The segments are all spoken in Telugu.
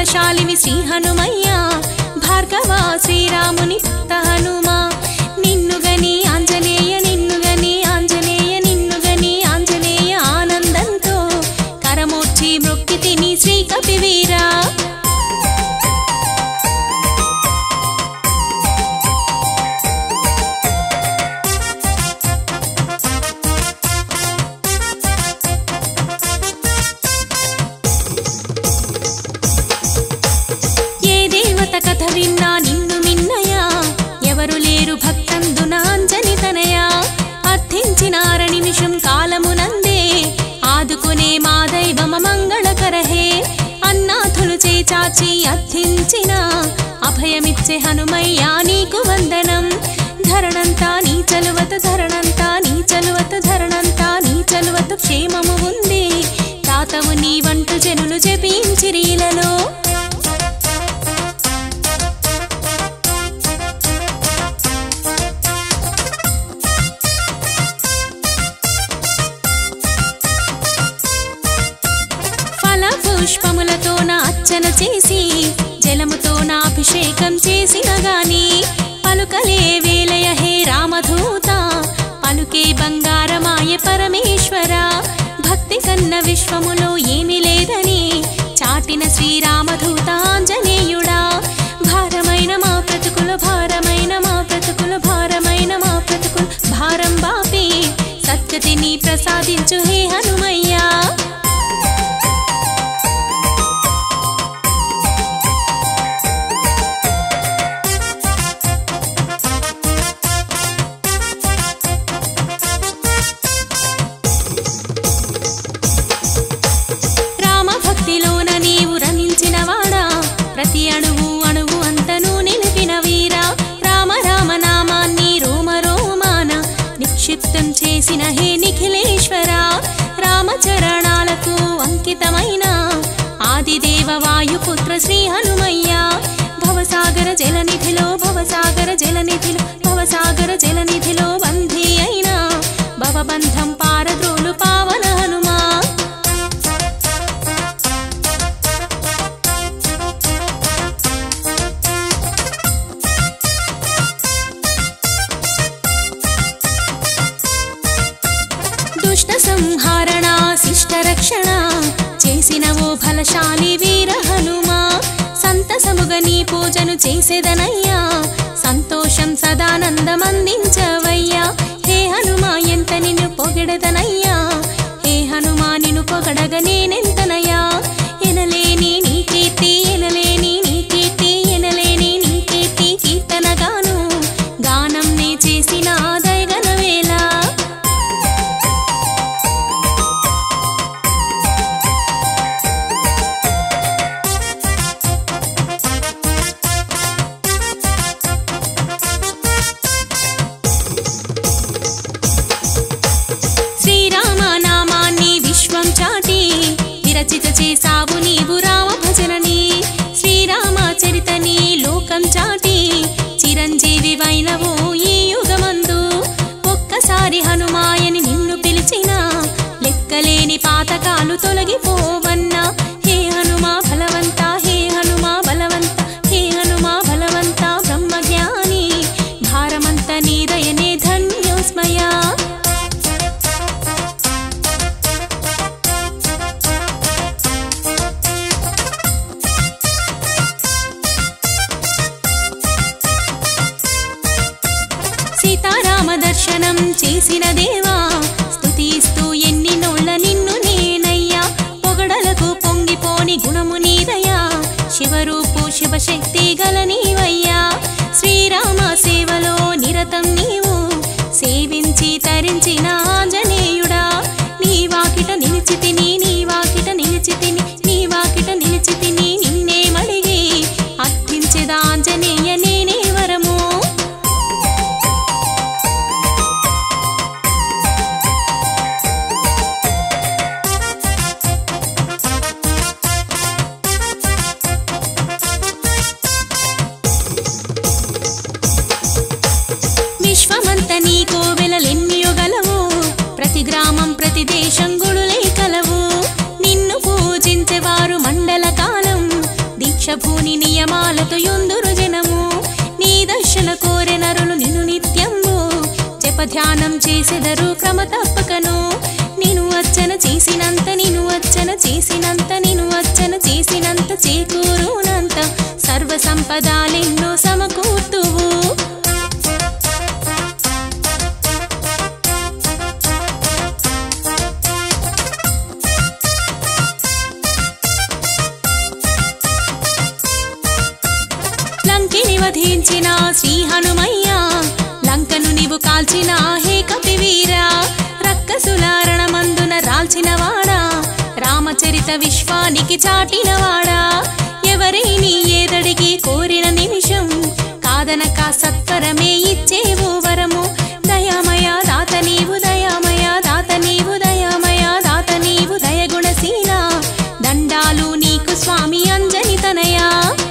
బలశాలివి శ్రీ హనుమయ్య భార్గవ శ్రీరాముని భక్త హనుమా నిన్నుగని ఆంజనేయ నిన్నుగని ఆంజనేయ నిన్నుగని ఆంజనేయ ఆనందంతో కరమోర్చి మృక్కితిని శ్రీ కపివీరా ఏ దేవత కథ విన్నా నిన్ను మిన్నయా ఎవరు లేరు భక్తందున అంజని తనయా అర్థించినార నిమిషం కాలమునందే ఆదుకునే మా దైవమ మంగళకరహే అన్నాథులు చేచాచి అర్థించిన అభయమిచ్చే హనుమయ్యా నీకు వందనం ధరణంతా నీ చలువత ధరణంతా నీ చలువత ధరణంతా నీ చలువత క్షేమము ఉంది తాతవు నీ వంటు జనులు జపించిరీలలో ఫల పుష్పములతో నా అర్చన చేసి జలముతో నా అభిషేకం చేసిన గాని పలుకలే వేలయ హే రామధూత పలుకే బంగారమాయ పరమేశ్వర భక్తి కన్న విశ్వములో ఏమీ లేదని చాటిన శ్రీరామధూత ఆంజనేయుడా భారమైన మా బ్రతుకులు భారమైన మా బ్రతుకులు భారమైన మా బ్రతుకులు భారం బాపి సత్యతిని ప్రసాదించు హే హనుమయ్యా రామ భక్తిలోన నీవు రమించిన వాడా ప్రతి అణువు అణువు అంతను నిలిపిన వీరా రామ రామ నామాన్ని రోమ రోమాన నిక్షిప్తం చేసిన హే నిఖిలేశ్వర రామచరణాలకు అంకితమైన ఆదిదేవ వాయుపుత్ర శ్రీ హనుమయ్య భవసాగర జలనిధిలో భవసాగర జలనిధిలో భవసాగర జలనిధిలో బంధీ అయిన భవబంధం పారద్రోలు పావన హనుమా దుష్ట సంహారణ శిష్ట రక్షణ చేసిన ఓ బలశాలి వీర హనుమా సంతసముగ నీ పూజను చేసేదనయ్యా సంతోషం సదానందం అందించవయ్యా హే హనుమా ఎంత నిన్ను పొగడదనయ్యా హే హనుమా నిన్ను పొగడగ నేనెంతనయ్యా ఎనలేని నీ కీర్తి ఎనలేని నీ కీర్తి ఎనలేని నీ కీర్తి కీర్తనగాను గానం నే చేసిన దయగన వేళ శ్రీరామ నామాన్ని విశ్వం చాటి విరచిత చేసావు నీవు రామ భజనని శ్రీరామ చరితని లోకం చాటి చిరంజీవి వైనవు ఈ యుగమందు ఒక్కసారి హనుమాయని నిన్ను పిలిచిన లెక్కలేని పాతకాలు తొలగిపోవన్నా హే హనుమా బలవంత హే హనుమా బలవంత హే హనుమా బలవంత బ్రహ్మజ్ఞాని భారమంత నీదయనే ధన్యోస్మయా సీతారామ దర్శనం చేసిన దేవా స్తుతిస్తూ ఎన్ని నోళ్ళ నిన్ను నేనయ్యా పొగడలకు పొంగిపోని గుణము నీదయ్యా శివరూపు శివశక్తి గల నీవయ్యా శ్రీరామ సేవలో నిరతం నీవు సేవించి తరించిన ఆంజనేయుడా నీ వాకిట నిలిచితిని నీ వాకిట నిలిచితిని నీ వాకిట నిలిచితిని నిన్నే మడిగి అర్థించెదా ఆంజనేయ నేనే వరము దీక్షభూని నియమాలతో యుందురు జనము నీ దర్శన కోరె నరులు నిన్ను నిత్యము జపధ్యానం చేసెదరు క్రమ తప్పకను నేను అర్చన చేసినంత నేను అర్చన చేసినంత నేను అర్చన చేసినంత చేకూరునంత సర్వ సంపదాలెన్నో సమకూర్తువు లంకిని వధించిన శ్రీ హనుమయ్య లంకను నీవు కాల్చిన హే కపివీరా రక్కసులారణమందున రాల్చిన వాడా రామచరిత విశ్వానికి చాటిన వాడా ఎవరైని ఏదడిగి కోరిన నిమిషం కాదనక సత్వరమే ఇచ్చేవు వరము దయామయ దాత నీవు దయామయ దాత నీవు దయామయ దాత నీవు దయగుణశీల దండాలు నీకు స్వామి అంజని తనయా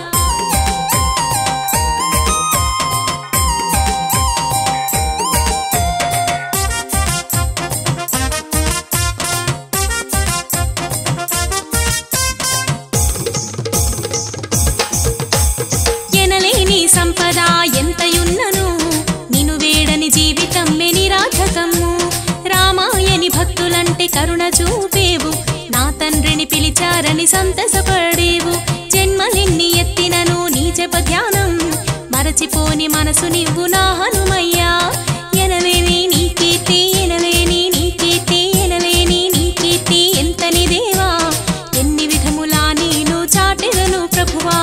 ఎనలేని సంపద ఎంతయున్నను నిను వేడని జీవితం నిరాధకము రామాయని భక్తులంటే కరుణ చూపేవు నా తండ్రిని పిలిచారని సంతసపడేవు జన్మలెన్ని ఎత్తినను నీ జప ధ్యానం మరచిపోని మనసు నీవు నా హనుమయ్యా ఎనలేని నీ కీర్తి ఎనలేని నీ కీర్తి ఎనలేని నీ కీర్తి ఎంతని దేవా ఎన్ని విధములా నేను చాటెదను ప్రభువా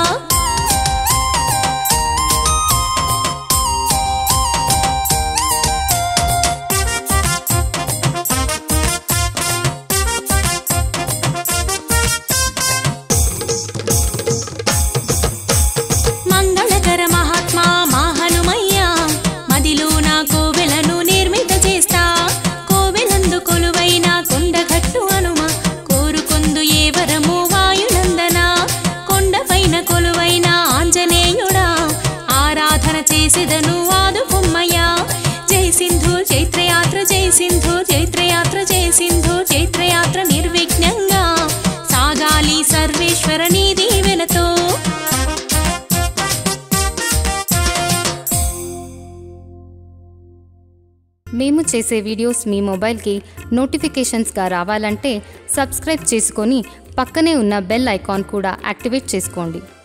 మంగళకర మహాత్మా మా హనుమయ్య మదిలో నా కోవెలను నిర్మిత చేస్తా కోవెలందు కొలువైన కొండగట్టు హనుమ కోరుకొందు ఏ వరము వాయునందన కొండపైన కొలువైన ఆంజనేయుడా ఆరాధన చేసేదను ఆదుకుమ్మయ్య జై సింధు చైత్రయాత్ర జై సింధు చైత్రయాత్ర జై సింధు చైత్రయాత్ర నిర్విఘ్నంగా సాగాలి సర్వేశ్వర నీ దీవెనతో మేము చేసే వీడియోస్ మీ మొబైల్కి నోటిఫికేషన్స్గా రావాలంటే సబ్స్క్రైబ్ చేసుకొని పక్కనే ఉన్న బెల్ ఐకాన్ కూడా యాక్టివేట్ చేసుకోండి